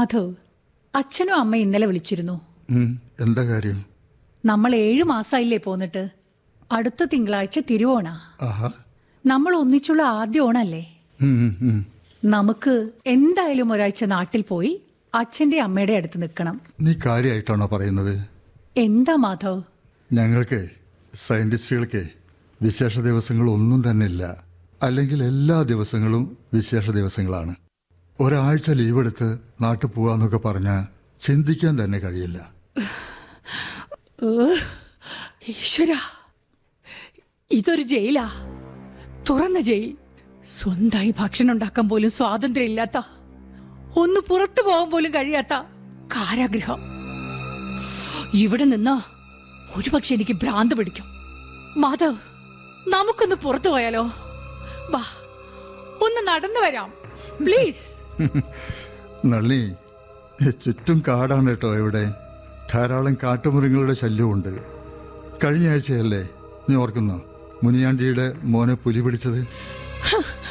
മാധവ് അച്ഛനും അമ്മയും ഇന്നലെ വിളിച്ചിരുന്നു ഉം, എന്താ കാര്യം നമ്മൾ ഏഴു മാസമായില്ലേ പോന്നിട്ട് അടുത്ത തിങ്കളാഴ്ച തിരുവോണ ആഹാ നമ്മൾ ഒന്നിച്ചുള്ള ആദ്യ ഓണല്ലേ ഉം, ഉം, ഉം. നമുക്ക് എന്തായാലും ഒരാഴ്ച നാട്ടിൽ പോയി അച്ഛന്റെ അമ്മയുടെ അടുത്ത് നിൽക്കണം നീ കാര്യമായിട്ടാണോ പറയുന്നത് എന്താ മാധവ് ഞങ്ങൾക്ക് സയന്റിസ്റ്റുകൾക്ക് വിശേഷ ദിവസങ്ങളൊന്നും തന്നെ ഇല്ല അല്ലെങ്കിൽ എല്ലാ ദിവസങ്ങളും വിശേഷ ദിവസങ്ങളാണ് ഒരാഴ്ച ലീവ് എടുത്ത് നാട്ടിൽ പോവാന്നൊക്കെ പറഞ്ഞാൽ ചിന്തിക്കാൻ തന്നെ കഴിയില്ല ഈശ്വര ഇതൊരു ജയിലാ തുറന്ന ജയിൽ സ്വന്തമായി ഭക്ഷണം ഉണ്ടാക്കാൻ പോലും സ്വാതന്ത്ര്യം ഇല്ലാത്ത ഒന്ന് പുറത്തു പോകാൻ പോലും കഴിയാത്ത കാരാഗ്രഹം ഇവിടെ നിന്ന് ഒരുപക്ഷെ എനിക്ക് ഭ്രാന്ത് പിടിക്കും മാധവ് നമുക്കൊന്ന് പുറത്തു പോയാലോ വാ ഒന്ന് നടന്നു വരാം പ്ലീസ് നള്ളി ചുറ്റും കാടാണ് കേട്ടോ ഇവിടെ ധാരാളം കാട്ടുമൃഗങ്ങളുടെ ശല്യമുണ്ട് കഴിഞ്ഞ ആഴ്ചയല്ലേ നീ ഓർക്കുന്നോ മുനിയാണ്ടിയുടെ മോനെ പുലി പിടിച്ചത്